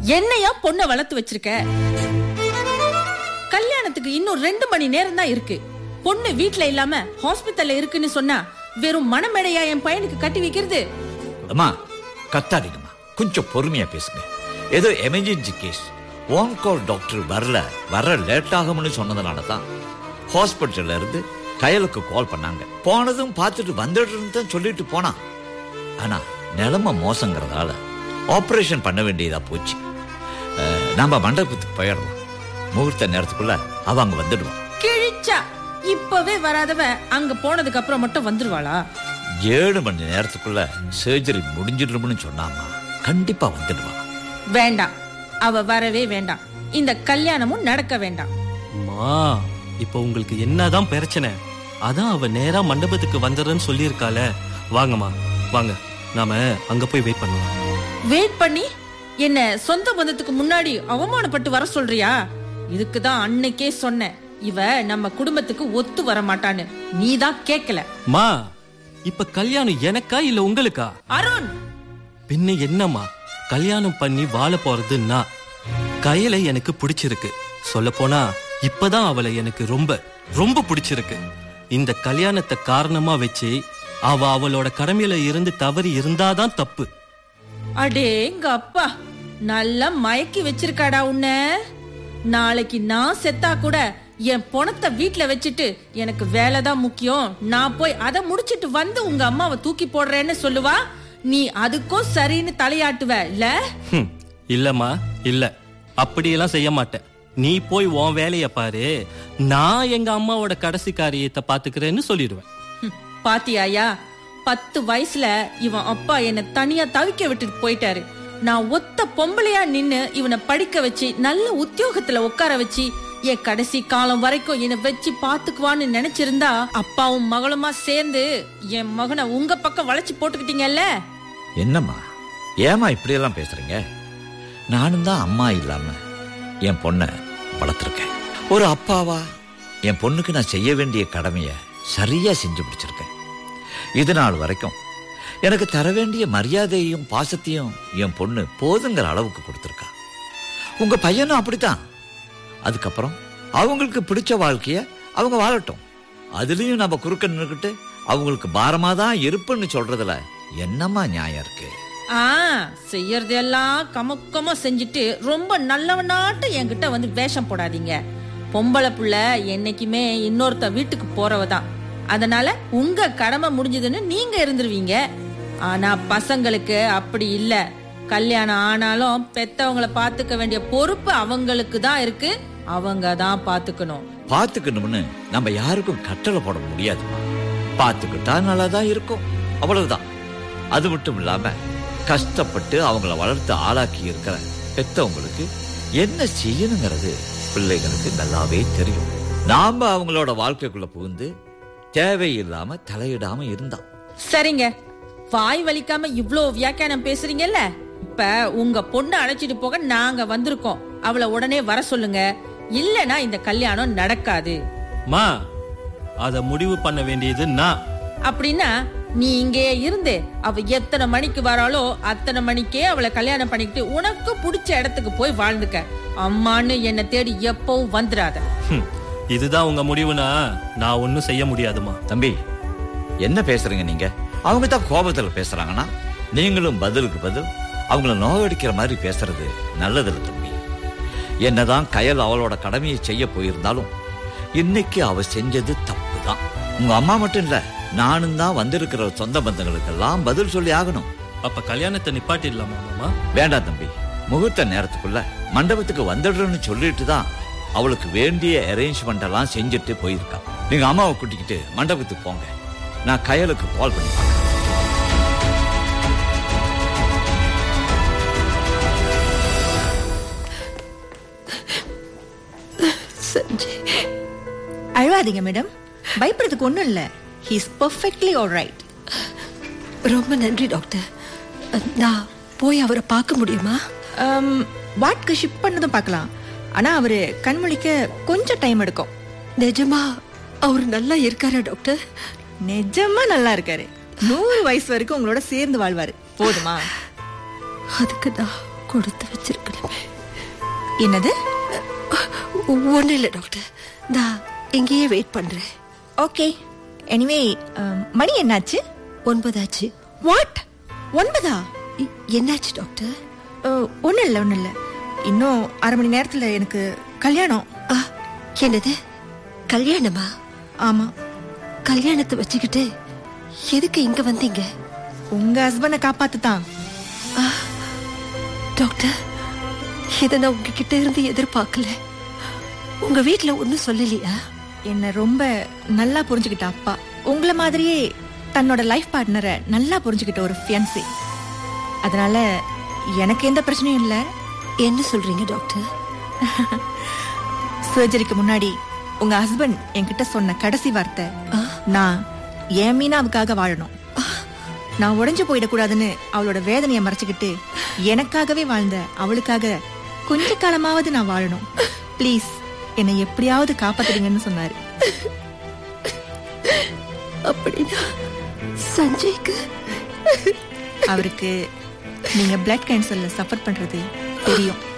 என்னையா பொண்ண வளர்த்து வச்சிருக்க கல்யாணத்துக்கு இன்னும் ரெண்டு மணி நேரம் தான் இருக்கு பொண்ணு வீட்ல இல்லாம ஹாஸ்பிட்டல்ல இருக்குன்னு சொன்னா வெறும் மனமேடையா என் பையனுக்கு கட்டி வைக்கிறது அம்மா கத்தாதீங்கம்மா கொஞ்சம் பொறுமையா பேசுங்க ஏதோ emergency case on call doctor வரல வர லேட் ஆகும்னு சொன்னதுனால தான் ஹாஸ்பிட்டல்ல இருந்து கயலுக்கு கால் பண்ணாங்க போனதும் பார்த்துட்டு வந்துடுறேன்னு தான் சொல்லிட்டு போனான் ஆனா நிலைமை மோசங்கிறதால ஆபரேஷன் பண்ண வேண்டியதா போச்சு அஹ், நம்ம மண்டபத்துக்கு போயிடலாம் முகூர்த்த நேரத்துக்குள்ள அவ அங்க வந்துடுவான் கிழிச்சா இப்பவே வராதவ அங்க போனதுக்கு அப்புறம் மட்டும் வந்துருவாளா ஏழு மணி நேரத்துக்குள்ள சர்ஜரி முடிஞ்சிடும்னு சொன்னாமா கண்டிப்பா வந்துடுவான் வேண்டாம் அவ வரவே வேண்டாம் இந்த கல்யாணமும் நடக்க வேண்டாம் அம்மா இப்போ உங்களுக்கு என்னதான் பிரச்சனை அதான் அவ நேரா மண்டபத்துக்கு வந்துடுறேன்னு சொல்லியிருக்கால வாங்கம்மா வாங்க நாம அங்க போய் வெயிட் பண்ணலாம் வெயிட் பண்ணி என்ன சொந்த பந்தத்துக்கு முன்னாடி அவமானப்பட்டு வர சொல்றியா இதுக்கு தான் அன்னைக்கே சொன்னேன் இவ நம்ம குடும்பத்துக்கு ஒத்து வர மாட்டான்னு நீ தான் கேக்கல மா இப்ப கல்யாணம் எனக்கா இல்ல உங்களுக்கா அருண் பின்ன என்னம்மா கல்யாணம் பண்ணி வாழ போறது நான் கையில எனக்கு பிடிச்சிருக்கு சொல்ல போனா இப்பதான் அவளை எனக்கு ரொம்ப ரொம்ப பிடிச்சிருக்கு இந்த கல்யாணத்தை காரணமா வச்சு அவ அவளோட கடமையில இருந்து தவறி இருந்தாதான் தப்பு அடேங்க அப்பா நல்லா மயக்கி வச்சிருக்காடா உன்ன நாளைக்கு நான் செத்தா கூட என் பணத்தை வீட்ல வச்சுட்டு எனக்கு வேலை தான் முக்கியம் நான் போய் அதை முடிச்சிட்டு வந்து உங்க அம்மாவை தூக்கி போடுறேன்னு சொல்லுவா நீ அதுக்கும் சரின்னு தலையாட்டுவ இல்ல ஹம், இல்லம்மா இல்ல அப்படியெல்லாம் செய்ய மாட்டேன் நீ போய் உன் வேலைய பாரு நான் எங்க அம்மாவோட கடைசி காரியத்தை பாத்துக்கிறேன்னு சொல்லிடுவேன் ஹம், பாத்தியாயா பத்து வயசுல இவன் அப்பா என்ன தனியா தவிக்க விட்டுட்டு போயிட்டாரு நான் ஒத்த பொம்பளையா நின்னு இவனை படிக்க வச்சு நல்ல உத்தியோகத்துல உட்கார வச்சு என் கடைசி காலம் வரைக்கும் என்னை வச்சு பாத்துக்குவான்னு நினைச்சிருந்தா அப்பாவும் மகளுமா சேர்ந்து என் மகனை உங்க பக்கம் வளைச்சு போட்டுக்கிட்டீங்கல்ல என்னம்மா ஏமா இப்படியெல்லாம் பேசுறீங்க நானும் தான் அம்மா இல்லாம என் பொண்ணை வளர்த்துருக்கேன் ஒரு அப்பாவா என் பொண்ணுக்கு நான் செய்ய வேண்டிய கடமைய சரியா செஞ்சு முடிச்சிருக்கேன் இது நாள் வரைக்கும் எனக்கு தர வேண்டிய மரியாதையையும் பாசத்தையும் என் பொண்ணு போதுங்கிற அளவுக்கு கொடுத்துருக்கா உங்க பையனும் அப்படித்தான் அதுக்கப்புறம் அவங்களுக்கு பிடிச்ச வாழ்க்கைய அவங்க வாழட்டும் அதுலயும் நம்ம குறுக்க நின்னுக்கிட்டு அவங்களுக்கு பாரமா தான் இருப்புன்னு சொல்றதுல என்னம்மா நியாயம் இருக்கு ஆ செய்யறதெல்லாம் கமக்கமா செஞ்சுட்டு ரொம்ப நல்லவனாட்டு என்கிட்ட வந்து வேஷம் போடாதீங்க பொம்பளை புள்ள என்னைக்குமே இன்னொருத்த வீட்டுக்கு போறவ தான் அதனால உங்க கடமை முடிஞ்சதுன்னு நீங்க இருந்துருவீங்க ஆனா பசங்களுக்கு அப்படி இல்ல கல்யாணம் ஆனாலும் பெத்தவங்களை பாத்துக்க வேண்டிய பொறுப்பு அவங்களுக்கு தான் இருக்கு அவங்க தான் பாத்துக்கணும் பாத்துக்கணும்னு நம்ம யாருக்கும் கட்டளை போட முடியாதுமா பாத்துக்கிட்டா நல்லா தான் இருக்கும் அவ்வளவுதான் அது மட்டும் இல்லாம கஷ்டப்பட்டு அவங்கள வளர்த்து ஆளாக்கி இருக்கிற பெத்தவங்களுக்கு என்ன செய்யணுங்கிறது பிள்ளைகளுக்கு நல்லாவே தெரியும் நாம அவங்களோட வாழ்க்கைக்குள்ள புகுந்து தேவையில்லாம தலையிடாம இருந்தா சரிங்க வாய் வலிக்காம இவ்ளோ வியாக்கியானம் பேசுறீங்கல்ல இப்ப உங்க பொண்ணு அழைச்சிட்டு போக நாங்க வந்திருக்கோம் அவளை உடனே வர சொல்லுங்க இல்லனா இந்த கல்யாணம் நடக்காது மா அத முடிவு பண்ண வேண்டியது நான் அப்படின்னா நீ இங்கே இருந்து அவ எத்தனை மணிக்கு வராளோ அத்தனை மணிக்கே அவளை கல்யாணம் பண்ணிக்கிட்டு உனக்கு பிடிச்ச இடத்துக்கு போய் வாழ்ந்துக்க அம்மான்னு என்னை தேடி எப்பவும் வந்துடாத ஹம், இதுதான் உங்க முடிவுனா நான் ஒன்னும் செய்ய முடியாதுமா தம்பி என்ன பேசுறீங்க நீங்க அவங்க தான் கோபத்துல பேசுறாங்கன்னா நீங்களும் பதிலுக்கு பதில் அவங்கள நோகடிக்கிற மாதிரி பேசுறது நல்லதில்ல தம்பி என்னதான் கயல் அவளோட கடமையை செய்ய போயிருந்தாலும் இன்னைக்கு அவ செஞ்சது தப்பு தான் உங்க அம்மா மட்டும் இல்ல நானும் தான் வந்திருக்கிற சொந்த பந்தங்களுக்கெல்லாம் பதில் சொல்லி ஆகணும் அப்ப கல்யாணத்தை நிப்பாட்டிடலாமா மாமா வேண்டாம் தம்பி முகூர்த்த நேரத்துக்குள்ள மண்டபத்துக்கு வந்துடுறேன்னு சொல்லிட்டு தான் அவளுக்கு வேண்டிய அரேஞ்ச்மெண்ட் எல்லாம் செஞ்சுட்டு போயிருக்கா நீங்க அம்மாவை கூட்டிக்கிட்டு மண்டபத்துக்கு போங்க நான் கயலுக்கு கால் பண்ணி பார்க்கறேன். சஞ்சய் அழுவாதீங்க மேடம் பயப்படுறதுக்கு ஒண்ணும் இல்ல ஹீஸ் பர்ஃபெக்ட்லி ஆல் ரைட் ரொம்ப நன்றி டாக்டர் நான் போய் அவரை பார்க்க முடியுமா வாட்க்கு ஷிப் பண்ணதும் பார்க்கலாம் ஆனா அவரு கண்மொழிக்க கொஞ்சம் டைம் எடுக்கும் நிஜமா அவர் நல்லா இருக்காரா டாக்டர் நிஜமா நல்லா இருக்காரு நூறு வயசு வரைக்கும் உங்களோட சேர்ந்து வாழ்வாரு போதுமா அதுக்கு நான் கொடுத்து வச்சிருக்கணுமே என்னது ஒன்றும் இல்லை டாக்டர் நான் இங்கேயே வெயிட் பண்றேன் ஓகே எனிவே மணி என்னாச்சு ஒன்பதாச்சு வாட் ஒன்பதா இ- என்னாச்சு டாக்டர் ஒன்றும் இல்லை ஒன்றும் இல்லை இன்னும் அரை மணி நேரத்தில் எனக்கு கல்யாணம் ஆ, என்னது கல்யாணமா ஆமாம் கல்யாணத்தை வச்சுக்கிட்டு எதுக்கு இங்க வந்தீங்க உங்கள் ஹஸ்பண்டை காப்பாற்று தான் டாக்டர் இதை நான் உங்ககிட்ட இருந்து எதிர்பார்க்கல உங்க வீட்ல ஒன்னும் சொல்லலையா என்னை ரொம்ப நல்லா புரிஞ்சுக்கிட்ட அப்பா உங்களை மாதிரியே தன்னோட லைஃப் பார்ட்னரை நல்லா புரிஞ்சுக்கிட்ட ஒரு ஃபியன்சி அதனால எனக்கு எந்த பிரச்சனையும் இல்லை என்ன சொல்றீங்க டாக்டர் சர்ஜரிக்கு முன்னாடி உங்க ஹஸ்பண்ட் என்கிட்ட சொன்ன கடைசி வார்த்தை ஆ. நான் என் மீனாவுக்காக வாழணும் நான் உடைஞ்சு போயிடக்கூடாதுன்னு அவளோட வேதனையை மறைச்சுக்கிட்டு எனக்காகவே வாழ்ந்த அவளுக்காக கொஞ்ச காலமாவது நான் வாழணும் ப்ளீஸ் என்னை எப்படியாவது காப்பாத்துறீங்கன்னு சொன்னாரு அப்படின்னா சஞ்சய்க்கு அவருக்கு நீங்க பிளட் கேன்சர்ல சஃபர் பண்றது தெரியும்